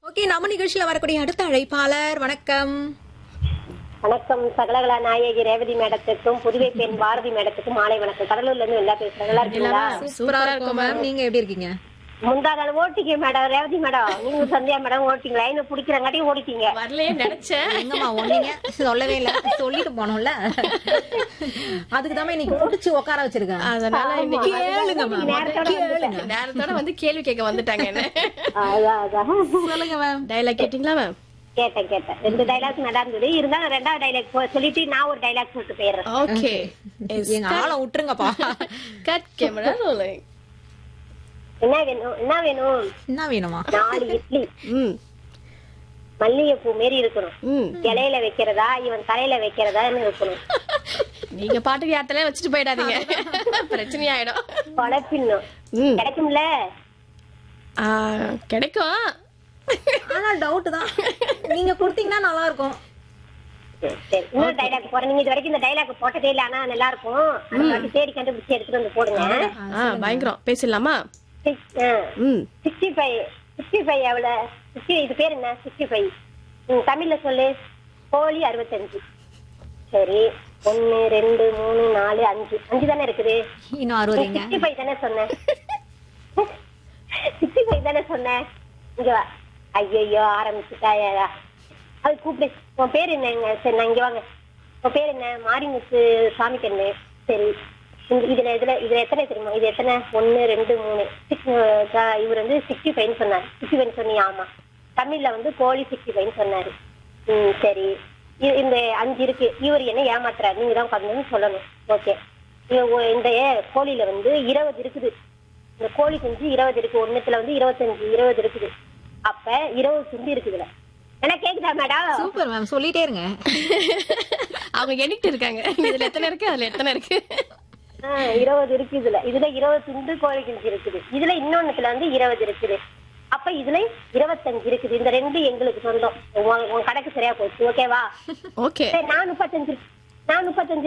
Okay நம்ம நிகழ்ச்சியில வரக்கூடிய அடுத்த அழைப்பாளர் வணக்கம் வணக்கம் சகலகலா நாயகி ரேவதி மேடத்துக்கும் புதுவை பெண் பாரதி மேடத்துக்கும் மாலை வணக்கம் கடலூர்ல இருந்து எல்லா பேசுறேன் நல்லா இருக்கீங்களா சூப்பரா இருக்கும் மேம் நீங்க எப்படி இருக்கீங்க முந்தா நாள் ஓட்டிங்க மேடம் ரேவதி மேடம் நீங்க சந்தியா மேடம் ஓட்டிங்க லைன் பிடிக்கிறங்காட்டி ஓடிட்டீங்க வரலையே நினைச்சேன் எங்கம்மா ஒன்னீங்க சொல்லவே இல்ல சொல்லிட்டு போனோம்ல அதுக்கு தான் இன்னைக்கு புடிச்சு உட்கார வச்சிருக்கேன் அதனால இன்னைக்கு கேளுங்க மேம் நேரத்தோட கேளுங்க நேரத்தோட வந்து கேள்வி கேட்க வந்துட்டாங்க என்ன அதான் அதான் சொல்லுங்க மேம் டைலாக் கேட்டீங்களா மேம் கேட்டேன் கேட்டேன் ரெண்டு டைலாக் நல்லா இருந்தது இருந்தாலும் ரெண்டாவது டைலாக் சொல்லிட்டு நான் ஒரு டைலாக் சொல்லிட்டு போயிடுறேன் ஓகே எங்க ஆளை விட்டுருங்கப்பா கட் கேமரா ரோலிங் என்ன வேணும் என்ன வேணும் என்ன வேணுமா நாலு இட்லி ம் மல்லிகைப்பூ மாரி இருக்கணும் ம் இலையில வைக்கிறதா இவன் தலையில வைக்கிறதான்னு இருக்கணும் நீங்க பாட்டுக்கு யார்த்தலே வச்சுட்டு போயிடாதீங்க பிரச்சனை ஆயிடும் குழப்பிடணும் ம் கிடைக்கும்ல ஆ, கிடைக்கும் ஆனா டவுட் தான் நீங்க கொடுத்தீங்கன்னா நல்லா இருக்கும் சரி, சரி. இன்னொரு டைலாக் போறேன் நீங்க இது வரைக்கும் இந்த டைலாக் போட்டதே இல்ல ஆனா நல்லா இருக்கும் அந்த வாட்டி தேடி கண்டுபிடிச்சு எடுத்துட்டு வந்து போடுங்க ஆ பயங்கரம் பேசிடலாமா ம் சிக்ஸ்டி ஃபைவ் சிக்ஸ்டி ஃபைவ் எவ்வளவு சிக்ஸ்டி இது பேர் என்ன சிக்ஸ்டி ஃபைவ் தமிழ்ல சொல்லு கோழி அறுபத்தஞ்சு சரி ஒன்னு ரெண்டு மூணு நாலு அஞ்சு அஞ்சு தானே இருக்குது இன்னும் அறுபதுங்க சிக்ஸ்டி ஃபைவ் தானே சொன்னேன் சிக்ஸ்டி ஃபைவ் தானே சொன்னேன் இங்க வா ஐயோ ஆரம்பிச்சுட்டாயா அது கூப்பிடு உன் பேர் என்னங்க சரி நான் இங்க வாங்க உன் பேர் என்ன மாரிமுத்து சாமி கண்ணு சரி இந்த- இதுல இதுல இதுல எத்தனை தெரியுமா இது எத்தனை ஒன்னு ரெண்டு மூணு Six, அஹ், இவர் வந்து சிக்ஸ்டி ஃபைவ் சொன்னார் சிக்ஸ்டி ஃபைவ் சொன்னீங்க ஆமா தமிழ்ல வந்து கோழி சிக்ஸ்டி ஃபைவ் சொன்னாரு ம் சரி இ- இந்த அஞ்சு இருக்கு இவர் என்ன ஏமாத்துறாரு நீங்க தான் உட்காந்து சொல்லணும் ஓகே இந்த கோழியில வந்து இருபது இருக்குது இந்த கோழி குஞ்சு இருபது இருக்கு ஒண்ணுத்துல வந்து இருபத்தஞ்சு இருபது இருக்குது அப்ப இருபது குஞ்சு இருக்குதுல என்ன கேக்குதா மேடம் சூப்பர் மேம் சொல்லிட்டே இருங்க அவங்க எண்ணிட்டு இருக்காங்க இதுல எத்தனை இருக்கு அதுல எத்தனை இருக்கு ஆ, இருபது இருக்கு இதுல இதுல இருபது துண்டு கோழி குஞ்சு இருக்குது இதுல இன்னொன்னுத்துல வந்து இருபது இருக்குது அப்ப இதுல இருபத்தஞ்சு இருக்குது இந்த ரெண்டு எங்களுக்கு சொந்தம் உன் உன் கணக்கு சரியா போச்சு ஓகேவா ஓகே சரி நான் முப்பத்தஞ்சு நான் முப்பத்தஞ்சு